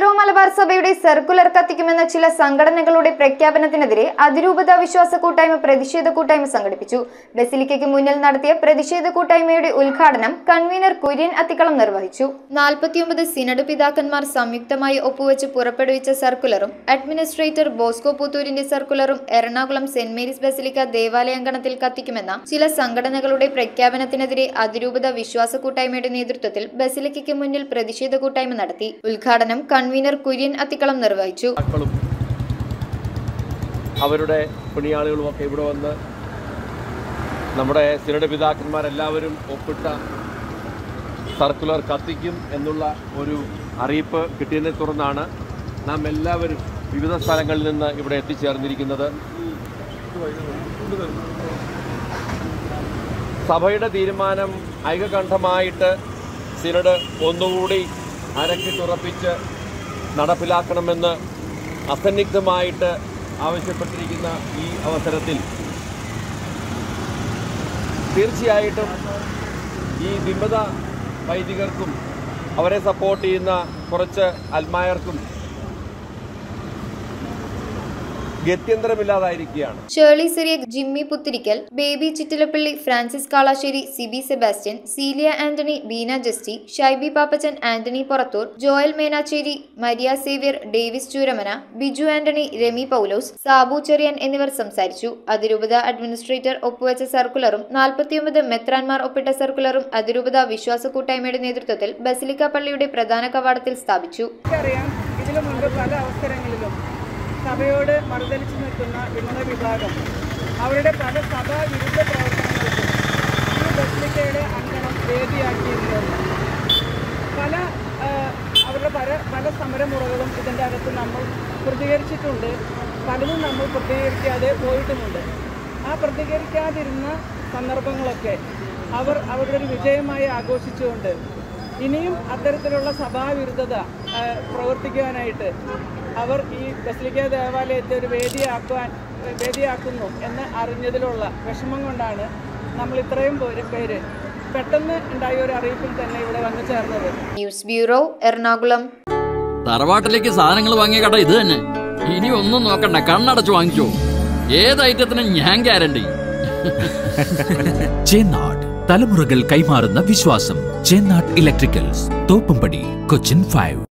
zero Malabar സഭയുടെ circular കത്തിക്കുമെന്ന ചില സംഘടനകളുടെ പ്രഖ്യാപനത്തിനെതിരെ അതിരൂപത വിശ്വാസ കൂട്ടായ്മ പ്രതിഷേധ കൂട്ടായ്മ സംഘടിപ്പിച്ചു ബസിലിക്കയ്ക്ക് മുന്നിൽ നടത്തിയ പ്രതിഷേധ കൂട്ടായ്മയുടെ ഉദ്ഘാടനം കൺവീനർ കുര്യൻ അത്തിക്കളം നിർവഹിച്ചു നാൽപ്പത്തിയൊമ്പത് സിനഡ് പിതാക്കന്മാർ സംയുക്തമായി ഒപ്പുവെച്ച് പുറപ്പെടുവിച്ച സർക്കുലറും അഡ്മിനിസ്ട്രേറ്റർ ബോസ്കോ പുത്തൂരിന്റെ സർക്കുലറും എറണാകുളം സെന്റ് മേരീസ് ബസിലിക്ക ദേവാലയാങ്കണത്തിൽ കത്തിക്കുമെന്ന ചില സംഘടനകളുടെ പ്രഖ്യാപനത്തിനെതിരെ അതിരൂപത വിശ്വാസ കൂട്ടായ്മയുടെ നേതൃത്വത്തിൽ ബസിലിക്കയ്ക്ക് മുന്നിൽ പ്രതിഷേധ കൂട്ടായ്മ നടത്തി ഉദ്ഘാടനം കൺവീനർ കുര്യൻ അത്തിക്കളം നിർവഹിച്ചു മക്കളും അവരുടെ പണിയാളുകളും ഒക്കെ ഇവിടെ വന്ന് നമ്മുടെ സിനഡ് പിതാക്കന്മാരെല്ലാവരും ഒപ്പിട്ട സർക്കുലർ കത്തിക്കും എന്നുള്ള ഒരു അറിയിപ്പ് കിട്ടിയതിനെ തുടർന്നാണ് നാം എല്ലാവരും വിവിധ സ്ഥലങ്ങളിൽ നിന്ന് ഇവിടെ എത്തിച്ചേർന്നിരിക്കുന്നത് സഭയുടെ തീരുമാനം ഐകകണ്ഠമായിട്ട് സിനഡ് ഒന്നുകൂടി അരക്കിട്ടുറപ്പിച്ച് നടപ്പിലാക്കണമെന്ന് അസന്നിഗ്ധമായിട്ട് ആവശ്യപ്പെട്ടിരിക്കുന്ന ഈ അവസരത്തിൽ തീർച്ചയായിട്ടും ഈ വിമത വൈദികർക്കും അവരെ സപ്പോർട്ട് ചെയ്യുന്ന കുറച്ച് അൽമായർക്കും ഗത്യന്തരമില്ലാതായിരിക്കുകയാണ് ഷേർലി സിറിയക് ജിമ്മി പുത്തിരിക്കൽ ബേബി ചിറ്റിലപ്പള്ളി ഫ്രാൻസിസ് കാളാശ്ശേരി സിബി സെബാസ്റ്റ്യൻ സീലിയ ആന്റണി ബീന ജസ്റ്റി ഷൈബി പാപ്പച്ചൻ ആന്റണി പൊറത്തൂർ ജോയൽ മേനാച്ചേരി മരിയ സേവ്യർ ഡേവിസ് ചൂരമന ബിജു ആന്റണി രമി പൗലോസ് സാബു ചെറിയൻ എന്നിവർ സംസാരിച്ചു അതിരൂപത അഡ്മിനിസ്ട്രേറ്റർ ഒപ്പുവെച്ച സർക്കുലറും നാൽപ്പത്തിയൊമ്പത് മെത്രാൻമാർ ഒപ്പിട്ട സർക്കുലറും അതിരൂപത വിശ്വാസ കൂട്ടായ്മയുടെ നേതൃത്വത്തിൽ ബസിലിക്ക പള്ളിയുടെ പ്രധാന കവാടത്തിൽ സ്ഥാപിച്ചു നമുക്കറിയാം ഇതിനു മുൻപ് പല അവസരങ്ങളിലും സഭയോട് മറുതലിച്ചു നിൽക്കുന്ന വിമത വിഭാഗം അവരുടെ പല സഭാ വിരുദ്ധ പ്രവർത്തനങ്ങൾക്കും ഈ ബസ്ലിക്കയുടെ അങ്കണം വേദിയാക്കിയിരുന്നുണ്ട് പല ആ, അവരുടെ പല പല സമരമുറകളും ഇതിൻ്റെ അകത്ത് നമ്മൾ പ്രതികരിച്ചിട്ടുണ്ട് പലതും നമ്മൾ പ്രതികരിക്കാതെ പോയിട്ടുമുണ്ട് ആ പ്രതികരിക്കാതിരുന്ന സന്ദർഭങ്ങളൊക്കെ അവർ അവരുടെ ഒരു വിജയമായി ആഘോഷിച്ചുകൊണ്ട് ഇനിയും അത്തരത്തിലുള്ള സഭാവിരുദ്ധത ആ, പ്രവർത്തിക്കുവാനായിട്ട് അവർ ഈ ബസ്ലിക്ക ദേവാലയത്തെ ഒരു വേദിയാക്കുവാൻ വേദിയാക്കുന്നു എന്ന് അറിഞ്ഞതിലുള്ള വിഷമം കൊണ്ടാണ് നമ്മൾ ഇത്രയും പേര് പേര് പെട്ടെന്ന് ഉണ്ടായ ഒരു അറിയിപ്പിൽ തന്നെ ഇവിടെ വന്നു ചേർന്നത് ന്യൂസ് ബ്യൂറോ എറണാകുളം തറവാട്ടിലേക്ക് സാധനങ്ങൾ വാങ്ങിയ കട ഇത് തന്നെ ഇനി ഒന്നും നോക്കണ്ട കണ്ണടച്ച് വാങ്ങിച്ചോ ഏത് ഐറ്റത്തിനും ഞാൻ ഗ്യാരണ്ടി ചേന്നാട് തലമുറകൾ കൈമാറുന്ന വിശ്വാസം ചേന്നാട് ഇലക്ട്രിക്കൽസ് തോപ്പുംപടി കൊച്ചിൻ ഫൈവ്